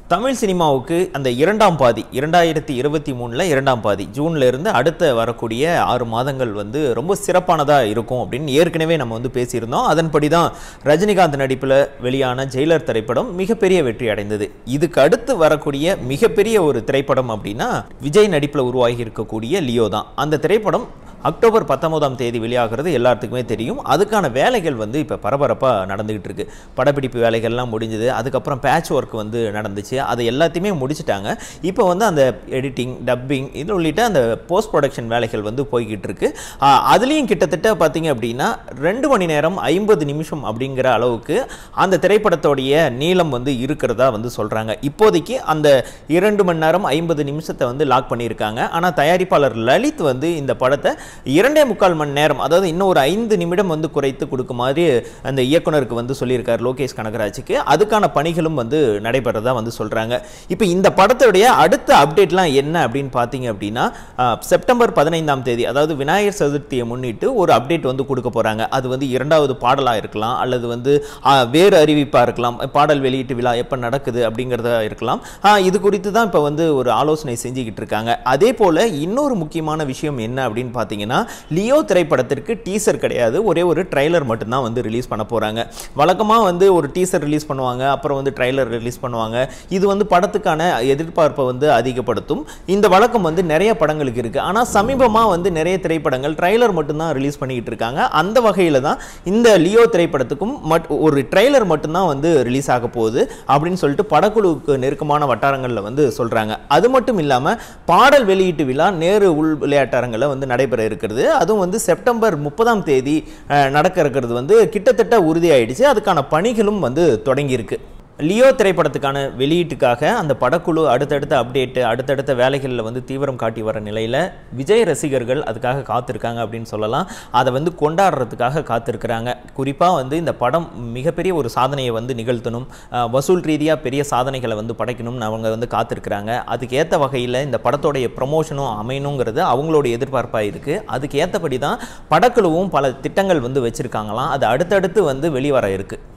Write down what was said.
தமிழ் சினிமாவுக்கு அந்த இரண்டாம் பாதி இரண்டாயிரத்தி இருபத்தி மூணில் இரண்டாம் பாதி ஜூன்ல இருந்து அடுத்த வரக்கூடிய ஆறு மாதங்கள் வந்து ரொம்ப சிறப்பானதாக இருக்கும் அப்படின்னு ஏற்கனவே நம்ம வந்து பேசியிருந்தோம் அதன்படி தான் ரஜினிகாந்த் நடிப்பில் வெளியான ஜெயிலர் திரைப்படம் மிகப்பெரிய வெற்றி அடைந்தது இதுக்கு அடுத்து வரக்கூடிய மிகப்பெரிய ஒரு திரைப்படம் அப்படின்னா விஜய் நடிப்பில் உருவாகி இருக்கக்கூடிய லியோ தான் அந்த திரைப்படம் அக்டோபர் பத்தொன்பதாம் தேதி வெளியாகிறது எல்லாத்துக்குமே தெரியும் அதுக்கான வேலைகள் வந்து இப்போ பரபரப்பாக நடந்துகிட்டு இருக்கு படப்பிடிப்பு வேலைகள்லாம் முடிஞ்சது அதுக்கப்புறம் பேட்ச் ஒர்க் வந்து நடந்துச்சு அதை எல்லாத்தையுமே முடிச்சிட்டாங்க இப்போ வந்து அந்த எடிட்டிங் டப்பிங் இது உள்ளிட்ட அந்த போஸ்ட் ப்ரொடக்ஷன் வேலைகள் வந்து போய்கிட்டு இருக்கு ஆஹ் அதுலேயும் கிட்டத்தட்ட பார்த்தீங்க அப்படின்னா ரெண்டு மணி நேரம் ஐம்பது நிமிஷம் அப்படிங்கிற அளவுக்கு அந்த திரைப்படத்தோடைய நீளம் வந்து இருக்கிறதா வந்து சொல்கிறாங்க இப்போதைக்கு அந்த இரண்டு மணி நேரம் ஐம்பது நிமிஷத்தை வந்து லாக் பண்ணியிருக்காங்க ஆனால் தயாரிப்பாளர் லலித் வந்து இந்த படத்தை இரண்டே முக்கால் மணி நேரம் அதாவது இன்னும் ஒரு ஐந்து நிமிடம் வந்து குறைத்து கொடுக்குமாறு அந்த இயக்குனருக்கு வந்து சொல்லியிருக்கார் லோகேஷ் கனகராஜுக்கு அதுக்கான பணிகளும் வந்து நடைபெறதா வந்து சொல்கிறாங்க இப்போ இந்த படத்துடைய அடுத்த அப்டேட்லாம் என்ன அப்படின்னு பார்த்தீங்க அப்படின்னா ஆஹ், செப்டம்பர் பதினைந்தாம் தேதி அதாவது விநாயகர் சதுர்த்தியை முன்னிட்டு ஒரு அப்டேட் வந்து கொடுக்க போகிறாங்க அது வந்து இரண்டாவது பாடலாக இருக்கலாம் அல்லது வந்து ஆஹ், வேறு அறிவிப்பாக இருக்கலாம் பாடல் வெளியீட்டு விழா எப்போ நடக்குது அப்படிங்கிறதா இருக்கலாம் ஆஹ், இது குறித்து தான் இப்போ வந்து ஒரு ஆலோசனை செஞ்சுக்கிட்டு இருக்காங்க அதே போல் இன்னொரு முக்கியமான விஷயம் என்ன அப்படின்னு பார்த்தீங்கன்னா லியோ திரைப்படத்திற்கு டீசர் கிடையாது ஒரே ஒரு ட்ரைலர் மட்டும்தான் வந்து ரிலீஸ் பண்ண போகிறாங்க வழக்கமாக வந்து ஒரு டீசர் ரிலீஸ் பண்ணுவாங்க அப்புறம் வந்து ட்ரைலர் ரிலீஸ் பண்ணுவாங்க இது வந்து படத்துக்கான எதிர்பார்ப்பை வந்து அதிகப்படுத்தும் இந்த வழக்கம் வந்து நிறைய படங்களுக்கு இருக்குது ஆனால் சமீபமாக வந்து நிறைய திரைப்படங்கள் ட்ரைலர் மட்டும்தான் ரிலீஸ் பண்ணிக்கிட்டு இருக்காங்க அந்த வகையில் தான் இந்த லியோ திரைப்படத்துக்கும் மட் ஒரு ட்ரைலர் மட்டும்தான் வந்து ரிலீஸ் ஆக போகுது அப்படின்னு சொல்லிட்டு படக்குழுவுக்கு நெருக்கமான வட்டாரங்களில் வந்து சொல்கிறாங்க அது மட்டும் இல்லாமல் பாடல் வெளியீட்டு விழா நேரு உள் விளையாட்டரங்கில் வந்து நடைபெற இருக்கிறது அதுவும் வந்து செப்டம்பர் முப்பதாம் தேதி அஹ், நடக்க இருக்கிறது வந்து கிட்டத்தட்ட உறுதியாயிடுச்சு அதுக்கான பணிகளும் வந்து தொடங்கியிருக்கு லியோ திரைப்படத்துக்கான வெளியீட்டுக்காக அந்த படக்குழு அடுத்தடுத்த அப்டேட்டு அடுத்தடுத்த வேலைகளில் வந்து தீவிரம் காட்டி வர நிலையில் விஜய் ரசிகர்கள் அதுக்காக காத்திருக்காங்க அப்படின்னு சொல்லலாம் அதை வந்து கொண்டாடுறதுக்காக காத்திருக்கிறாங்க குறிப்பாக வந்து இந்த படம் மிகப்பெரிய ஒரு சாதனையை வந்து நிகழ்த்தணும் அஹ், வசூல் ரீதியாக பெரிய சாதனைகளை வந்து படைக்கணும்னு அவங்க வந்து காத்திருக்கிறாங்க அதுக்கு ஏற்ற வகையில் இந்த படத்தோடைய ப்ரமோஷனும் அமையணுங்கிறது அவங்களோட எதிர்பார்ப்பாக இருக்குது அதுக்கு ஏற்றபடி தான் படக்குழுவும் பல திட்டங்கள் வந்து வச்சுருக்காங்களாம் அது அடுத்தடுத்து வந்து வெளிவர இருக்குது